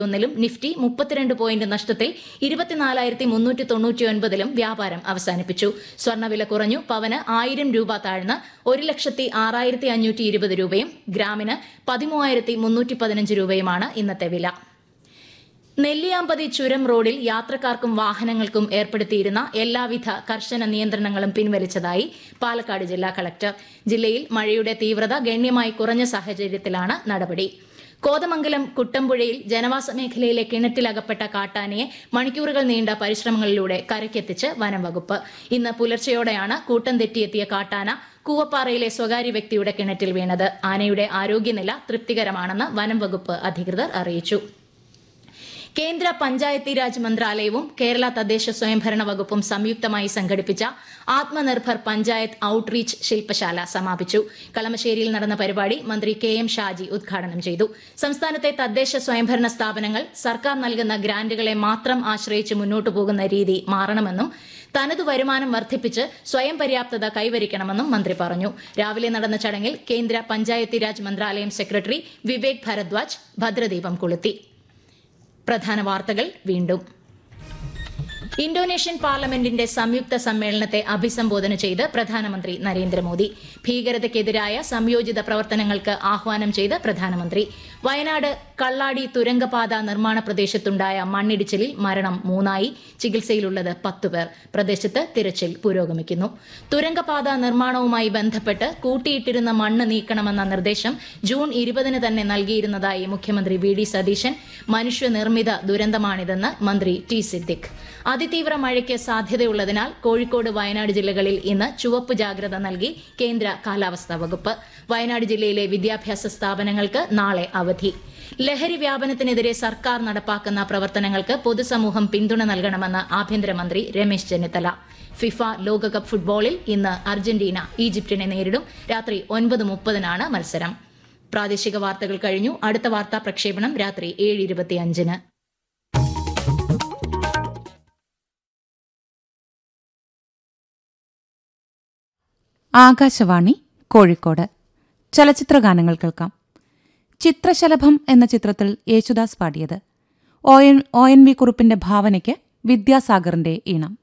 ഒന്നിലും നിഫ്റ്റി മുപ്പത്തിരണ്ട് പോയിന്റ് നഷ്ടത്തിൽ ഇരുപത്തിനാലായിരത്തി മുന്നൂറ്റി തൊണ്ണൂറ്റി ഒൻപതിലും വ്യാപാരം അവസാനിപ്പിച്ചു സ്വർണ്ണവില കുറഞ്ഞു പവന് ആയിരം രൂപ താഴ്ന്ന് ഒരു ലക്ഷത്തി ആറായിരത്തി അഞ്ഞൂറ്റി ഇരുപത് രൂപയും ഗ്രാമിന് പതിമൂവായിരത്തി മുന്നൂറ്റി പതിനഞ്ച് രൂപയുമാണ് ഇന്നത്തെ വില നെല്ലിയാമ്പതി ചുരം റോഡിൽ യാത്രക്കാർക്കും വാഹനങ്ങൾക്കും ഏർപ്പെടുത്തിയിരുന്ന എല്ലാവിധ കർശന നിയന്ത്രണങ്ങളും പിൻവലിച്ചതായി പാലക്കാട് ജില്ലാ കളക്ടർ ജില്ലയിൽ മഴയുടെ തീവ്രത ഗണ്യമായി കുറഞ്ഞ സാഹചര്യത്തിലാണ് നടപടി കോതമംഗലം കുട്ടമ്പുഴയിൽ ജനവാസ മേഖലയിലെ കിണറ്റിലകപ്പെട്ട കാട്ടാനയെ മണിക്കൂറുകൾ നീണ്ട പരിശ്രമങ്ങളിലൂടെ കരയ്ക്കെത്തിച്ച് വനം വകുപ്പ് ഇന്ന് പുലർച്ചെയോടെയാണ് കൂട്ടം തെറ്റിയെത്തിയ കാട്ടാന കൂവപ്പാറയിലെ സ്വകാര്യ വ്യക്തിയുടെ കിണറ്റിൽ വീണത് ആനയുടെ ആരോഗ്യനില തൃപ്തികരമാണെന്ന് വനം വകുപ്പ് അധികൃതർ അറിയിച്ചു കേന്ദ്ര പഞ്ചായത്തി രാജ് മന്ത്രാലയവും കേരള തദ്ദേശ സ്വയംഭരണ വകുപ്പും സംയുക്തമായി സംഘടിപ്പിച്ച ആത്മനിർഭർ പഞ്ചായത്ത് ഔട്ട്റീച്ച് ശില്പശാല സമാപിച്ചു കളമശ്ശേരിയിൽ നടന്ന പരിപാടി മന്ത്രി കെ എം ഷാജി ഉദ്ഘാടനം ചെയ്തു സംസ്ഥാനത്തെ തദ്ദേശ സ്വയംഭരണ സ്ഥാപനങ്ങൾ സർക്കാർ നൽകുന്ന ഗ്രാന്റുകളെ മാത്രം ആശ്രയിച്ച് മുന്നോട്ടു പോകുന്ന രീതി മാറണമെന്നും തനതു വരുമാനം വർദ്ധിപ്പിച്ച് സ്വയം പര്യാപ്തത കൈവരിക്കണമെന്നും മന്ത്രി പറഞ്ഞു രാവിലെ നടന്ന ചടങ്ങിൽ കേന്ദ്ര പഞ്ചായത്തി രാജ് മന്ത്രാലയം സെക്രട്ടറി വിവേക് ഭരദ്വാജ് ഭദ്രദീപം കൊളുത്തി പ്രധാന വാർത്തകൾ വീണ്ടും ഇന്തോനേഷ്യൻ പാർലമെന്റിന്റെ സംയുക്ത സമ്മേളനത്തെ അഭിസംബോധന ചെയ്ത് പ്രധാനമന്ത്രി നരേന്ദ്രമോദി ഭീകരതയ്ക്കെതിരായ സംയോജിത പ്രവർത്തനങ്ങൾക്ക് ആഹ്വാനം ചെയ്ത് പ്രധാനമന്ത്രി വയനാട് കള്ളാടി തുരങ്കപാത നിർമ്മാണ പ്രദേശത്തുണ്ടായ മണ്ണിടിച്ചിലിൽ മരണം മൂന്നായി ചികിത്സയിലുള്ളത് പത്തുപേർ പ്രദേശത്ത് തിരച്ചിൽ പുരോഗമിക്കുന്നു തുരങ്കപാത നിർമ്മാണവുമായി ബന്ധപ്പെട്ട് കൂട്ടിയിട്ടിരുന്ന മണ്ണ് നീക്കണമെന്ന നിർദ്ദേശം ജൂൺ ഇരുപതിന് തന്നെ നൽകിയിരുന്നതായി മുഖ്യമന്ത്രി വി ഡി സതീശൻ മനുഷ്യനിർമ്മിത ദുരന്തമാണിതെന്ന് മന്ത്രി ടി സിദ്ദിഖ് അതിതീവ്ര മഴയ്ക്ക് സാധ്യതയുള്ളതിനാൽ കോഴിക്കോട് വയനാട് ജില്ലകളിൽ ഇന്ന് ചുവപ്പ് ജാഗ്രത നൽകി കേന്ദ്ര കാലാവസ്ഥാ വകുപ്പ് വയനാട് ജില്ലയിലെ വിദ്യാഭ്യാസ സ്ഥാപനങ്ങൾക്ക് നാളെ അവധി ലഹരി വ്യാപനത്തിനെതിരെ സർക്കാർ നടപ്പാക്കുന്ന പ്രവർത്തനങ്ങൾക്ക് പൊതുസമൂഹം പിന്തുണ നൽകണമെന്ന് ആഭ്യന്തരമന്ത്രി രമേശ് ചെന്നിത്തല ഫിഫ ലോകകപ്പ് ഫുട്ബോളിൽ ഇന്ന് അർജന്റീന ഈജിപ്തിനെ നേരിടും രാത്രി ഒൻപത് മുപ്പതിനാണ് മത്സരം പ്രാദേശിക വാർത്തകൾ കഴിഞ്ഞു അടുത്ത വാർത്താ പ്രക്ഷേപണം രാത്രി ഏഴ് ഇരുപത്തിയഞ്ചിന് ആകാശവാണി കോഴിക്കോട് ചലച്ചിത്ര ഗാനങ്ങൾ കേൾക്കാം ചിത്രശലഭം എന്ന ചിത്രത്തിൽ യേശുദാസ് പാടിയത് O N O N V കുറുപ്പിന്റെ ഭാവനയ്ക്ക് വിദ്യാസാഗറിന്റെ ഈണം